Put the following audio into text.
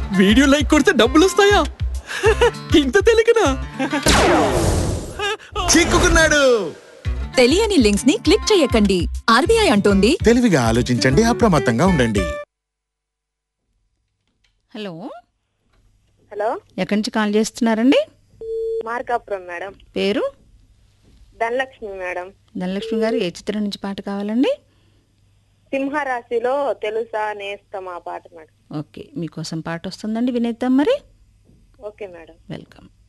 video like కొడితే డబ్బులు వస్తాయా ఇంత తెలియకనా చిక్కుకున్నాడు తెలియని లింక్స్ ని క్లిక్ చేయకండి ఆర్బీఐ అంటోంది తెలివిగా ఆలోచించండి అప్రమత్తంగా ఉండండి హలో హలో ఎక్కడి నుంచి కాల్ చేస్తున్నారండి మార్కాపురం మేడం పేరు ధనలక్ష్మి మేడం ధనలక్ష్మి గారు ఏ చిత్రం నుంచి పాట కావాలండి సింహరాశిలో తెలుసా నేస్తం ఆ పాట మేడం ఓకే మీకోసం పాట వస్తుందండి వినేద్దాం మరి ఓకే మేడం వెల్కమ్